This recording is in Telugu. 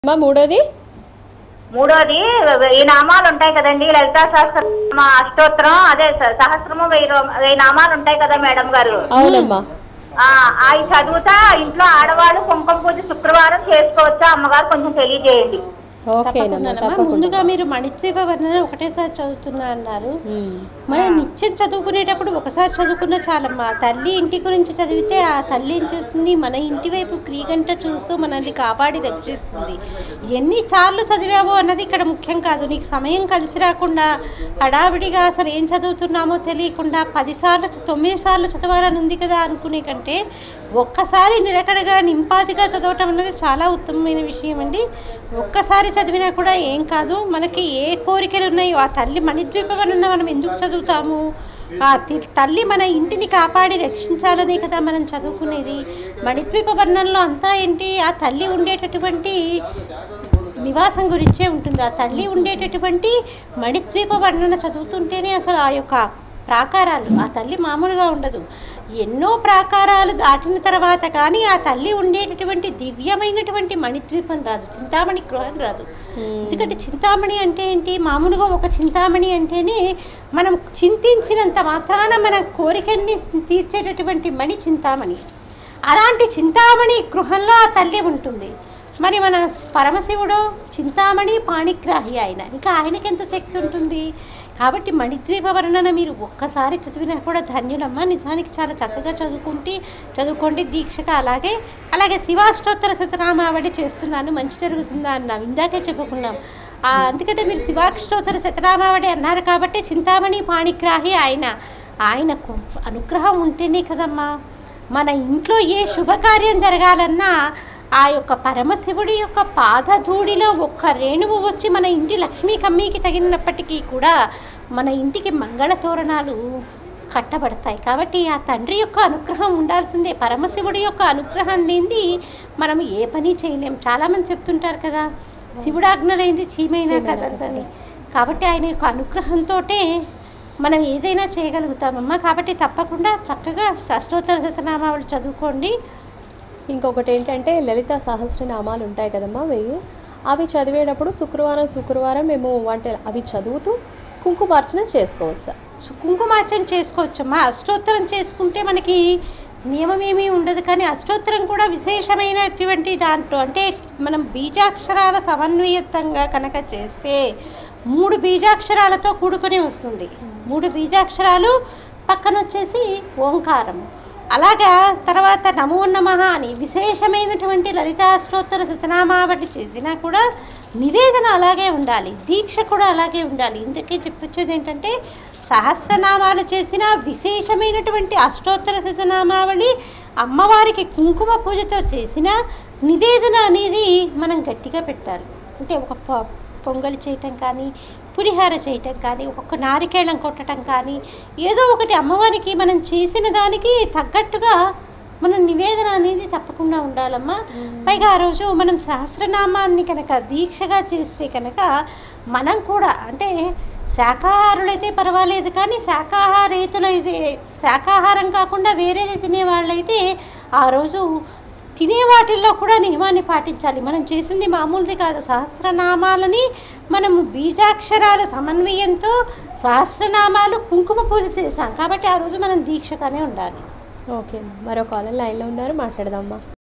అమ్మా మూడోది మూడోది వెయ్యి నామాలు ఉంటాయి కదండి లలితా సహస్ర అష్టోత్తరం అదే స- సహస్రము వెయ్యి రో- వెయ్యి నామాలు ఉంటాయి కదా మేడం గారు అవునమ్మా ఆ అవి చదువుతా ఇంట్లో ఆడవాళ్ళు కుంకుమ పూజ శుక్రవారం చేసుకోవచ్చా అమ్మగారు కొంచెం తెలియజేయండి ఓకేనమ్మా తప్పకుండానమ్మా. తప్పకుండా ముందుగా మీరు మణిద్వీప వర్ణన ఒకటేసారి చదువుతున్నా అన్నారు ఉమ్. మనం నిత్యం చదువుకునేటప్పుడు ఒకసారి చదువుకున్న చాలమ్మా తల్లి ఇంటి గురించి చదివితే ఆ తల్లి ఏం చేస్తుంది మన ఇంటి వైపు క్రీగంట చూస్తూ మనల్ని కాపాడి రక్షిస్తుంది ఎన్ని సార్లు చదివావో అన్నది ఇక్కడ ముఖ్యం కాదు నీకు సమయం కలిసి రాకుండా హడావిడిగా అసలు ఏం చదువుతున్నామో తెలియకుండా పదిసార్లు తొమ్మిది సార్లు చదవాలని ఉంది కదా అనుకునే కంటే ఒక్కసారి నిలకడగా నింపాదిగా చదవటం అన్నది చాలా ఉత్తమమైన విషయం అండి ఒక్కసారి చదివినా కూడా ఏం కాదు మనకి ఏ కోరికలు ఉన్నాయో ఆ తల్లి మణిద్వీపవన్న మనం ఎందుకు చదువుతాము ఆ తి- తల్లి మన ఇంటిని కాపాడి రక్షించాలనే కదా మనం చదువుకునేది మణిద్వీప వర్ణంలో అంతా ఏంటి ఆ తల్లి ఉండేటటువంటి నివాసం గురించే ఉంటుంది ఆ తల్లి ఉండేటటువంటి మణిద్వీప వర్ణన చదువుతుంటేనే అసలు ఆ యొక్క ప్రాకారాలు ఆ తల్లి మామూలుగా ఉండదు ఎన్నో ప్రాకారాలు దాటిన తర్వాత కానీ ఆ తల్లి ఉండేటటువంటి దివ్యమైనటువంటి మణిద్వీపం రాదు చింతామణి గృహం రాదు ఎందుకంటే చింతామణి అంటే ఏంటి మామూలుగా ఒక చింతామణి అంటేనే మనం చింతించినంత మాత్రాన మన కోరికల్ని తీర్చేటటువంటి మణి చింతామణి అలాంటి చింతామణి గృహంలో ఆ తల్లి ఉంటుంది మరి మన పరమశివుడు చింతామణి పాణిగ్రాహి ఆయన ఇంకా ఆయనకి ఎంత శక్తి ఉంటుంది కాబట్టి మణిద్వీప వర్ణన మీరు ఒక్కసారి చదివినా కూడా ధన్యులమ్మ నిజానికి చాలా చక్కగా చదువుకుంటే చదువుకోండి దీక్షగా అలాగే అలాగే శివాష్టోత్తర శతనామావళి చేస్తున్నాను మంచి జరుగుతుందా అన్నాం ఇందాకే చెప్పుకున్నాం ఆ, అందుకంటే మీరు శివాష్టోత్తర శతనామావళి అన్నారు కాబట్టి చింతామణి పాణిగ్రాహి ఆయన ఆయన కు- అనుగ్రహం ఉంటేనే కదమ్మా మన ఇంట్లో ఏ శుభకార్యం జరగాలన్నా ఆ యొక్క పరమశివుడి యొక్క పాదధూడిలో ఒక్క రేణువు వచ్చి మన ఇంటి లక్ష్మీ కమ్మీకి తగినప్పటికీ కూడా మన ఇంటికి మంగళ తోరణాలు కట్టబడతాయి కాబట్టి ఆ తండ్రి యొక్క అనుగ్రహం ఉండాల్సిందే పరమశివుడి యొక్క అనుగ్రహం లేనిది మనం ఏ పని చేయలేం చాలామంది చెప్తుంటారు కదా శివుడాజ్ఞ లేనిది చీమైనా కదంతని కాబట్టి ఆయన యొక్క అనుగ్రహంతోటే మనం ఏదైనా చేయగలుగుతామమ్మా కాబట్టి తప్పకుండా చక్కగా అష్టోత్తర శతనామావళి చదువుకోండి ఇంకొకటి ఏంటంటే లలిత సహస్రనామాలు ఉంటాయి కదమ్మా వెయ్యి అవి చదివేటప్పుడు శుక్రవారం శుక్రవారం మేము అంటే అవి చదువుతూ కుంకుమార్చన చేసుకోవచ్చా సో కుంకుమార్చన చేసుకోవచ్చమ్మా అష్టోత్తరం చేసుకుంటే మనకి నియమం ఏమీ ఉండదు కానీ అష్టోత్తరం కూడా విశేషమైనటువంటి దాంట్లో అంటే మనం బీజాక్షరాల సమన్వయతంగా కనుక చేస్తే మూడు బీజాక్షరాలతో కూడుకొని వస్తుంది మూడు బీజాక్షరాలు పక్కన వచ్చేసి ఓంకారము అలాగా తర్వాత నమో నమః అని విశేషమైనటువంటి లలితాష్టోత్తర శతనామావళి చేసినా కూడా నివేదన అలాగే ఉండాలి దీక్ష కూడా అలాగే ఉండాలి ఇందుకే చెప్పొచ్చేది ఏంటంటే సహస్రనామాలు చేసిన విశేషమైనటువంటి అష్టోత్తర శతనామావళి అమ్మవారికి కుంకుమ పూజతో చేసిన నివేదన అనేది మనం గట్టిగా పెట్టాలి అంటే ఒక ప- పొంగలి చేయటం కానీ పులిహార చేయటం కానీ ఒక్కొక్క నారికేళం కొట్టడం కానీ ఏదో ఒకటి అమ్మవారికి మనం చేసిన దానికి తగ్గట్టుగా మనం నివేదన అనేది తప్పకుండా ఉండాలమ్మా పైగా ఆ రోజు మనం సహస్రనామాన్ని కనుక దీక్షగా చేస్తే కనుక మనం కూడా అంటే శాకాహారులైతే పర్వాలేదు కానీ శాకాహారేతులైతే శాకాహారం కాకుండా వేరేది తినే వాళ్ళైతే ఆ రోజు తినే వాటిల్లో కూడా నియమాన్ని పాటించాలి మనం చేసింది మామూలుది కాదు సహస్రనామాలని మనము బీజాక్షరాల సమన్వయంతో సహస్రనామాలు కుంకుమ పూజ చేశాం కాబట్టి ఆ రోజు మనం దీక్షగానే ఉండాలి ఓకే మరో కాలర్ లైన్లో ఉన్నారు మాట్లాడదామ్మా